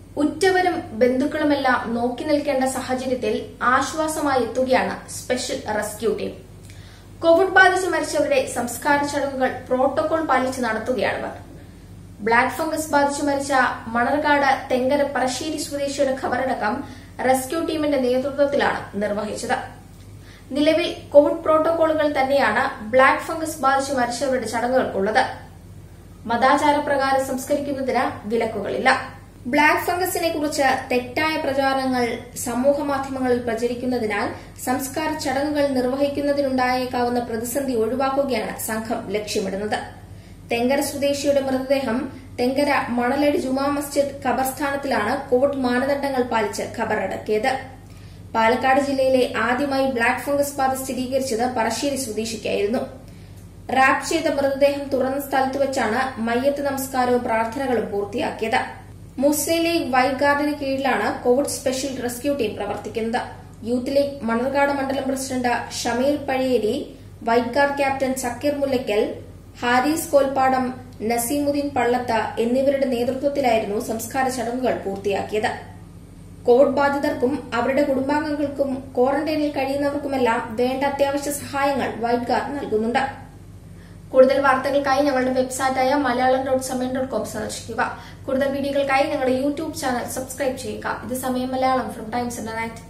ഉറ്റവരും ബന്ധുക്കളുമെല്ലാം നോക്കി നിൽക്കേണ്ട സാഹചര്യത്തിൽ ആശ്വാസമായി എത്തുകയാണ് സ്പെഷ്യൽ റെസ്ക്യൂ ടീം കോവിഡ് ബാധിച്ച് മരിച്ചവരുടെ സംസ്കാര ചടങ്ങുകൾ പ്രോട്ടോകോൾ പാലിച്ച് നടത്തുകയാണിവർ ബ്ലാക്ക് ഫംഗസ് ബാധിച്ചു മരിച്ച മണർകാട് തെങ്കര പറശ്ശേരി സ്വദേശിയുടെ ഖബറടക്കം റെസ്ക്യൂ ടീമിന്റെ നേതൃത്വത്തിലാണ് നിർവഹിച്ചത് നിലവിൽ കോവിഡ് പ്രോട്ടോകോളുകൾ തന്നെയാണ് ബ്ലാക്ക് ഫംഗസ് ബാധിച്ചു മരിച്ചവരുടെ ചടങ്ങുകൾക്കുള്ളത് മതാചാരപ്രകാരം സംസ്കരിക്കുന്നതിന് വിലക്കുകളില്ല ബ്ലാക്ക് ഫംഗസിനെ കുറിച്ച് തെറ്റായ പ്രചാരണങ്ങൾ സമൂഹമാധ്യമങ്ങളിൽ പ്രചരിക്കുന്നതിനാൽ സംസ്കാര ചടങ്ങുകൾ നിർവഹിക്കുന്നതിനുണ്ടായേക്കാവുന്ന പ്രതിസന്ധി ഒഴിവാക്കുകയാണ് സംഘം ലക്ഷ്യമിടുന്നത് തെങ്കര സ്വദേശിയുടെ മൃതദേഹം തെങ്കര മണലടി ജുമാ മസ്ജിദ് ഖബർസ്ഥാനത്തിലാണ് കോവിഡ് മാനദണ്ഡങ്ങൾ പാലിച്ച് ഖബറടക്കിയത് പാലക്കാട് ജില്ലയിലെ ആദ്യമായി ബ്ലാക്ക് ഫംഗസ് ബാധ സ്ഥിരീകരിച്ചത് പറശ്ശേരി സ്വദേശിക്കായിരുന്നു റാപ്പ് ചെയ്ത മൃതദേഹം തുറന്ന സ്ഥലത്ത് വെച്ചാണ് മയ്യത്ത് നമസ്കാരവും പ്രാർത്ഥനകളും പൂർത്തിയാക്കിയത് മുസ്ലിം ലീഗ് വൈറ്റ് ഗാർഡിന് കീഴിലാണ് കോവിഡ് സ്പെഷ്യൽ റെസ്ക്യൂ ടീം പ്രവർത്തിക്കുന്നത് യൂത്ത് ലീഗ് മണർകാട് മണ്ഡലം president Shameer Pazhayeri white guard captain Sakeer Mullakkal Haris Kolppadam Naseemuddin Pallath എന്നിവരുടെ നേതൃത്വത്തിലായിരുന്നു സംസ്കാര ചടങ്ങുകൾ പൂർത്തിയാക്കിയത് കോവിഡ് ബാധിതർക്കും അവരുടെ കുടുംബാംഗങ്ങൾക്കും ക്വാറന്റൈനിൽ കഴിയുന്നവർക്കുമെല്ലാം വേണ്ട അത്യാവശ്യ സഹായങ്ങൾ വൈറ്റ് ഗാർഡ് നൽകുന്നുണ്ട് കൂടുതൽ വാർത്തകൾക്കായി ഞങ്ങളുടെ വെബ്സൈറ്റായ Malayalam dot Samayam dot com സന്ദർശിക്കുക കൂടുതൽ വീഡിയോകൾക്കായി ഞങ്ങളുടെ യൂട്യൂബ് ചാനൽ സബ്സ്ക്രൈബ് ചെയ്യുക ഇത് സമയം മലയാളം ഫ്രം ടൈംസ് ഇന്റർനെറ്റ്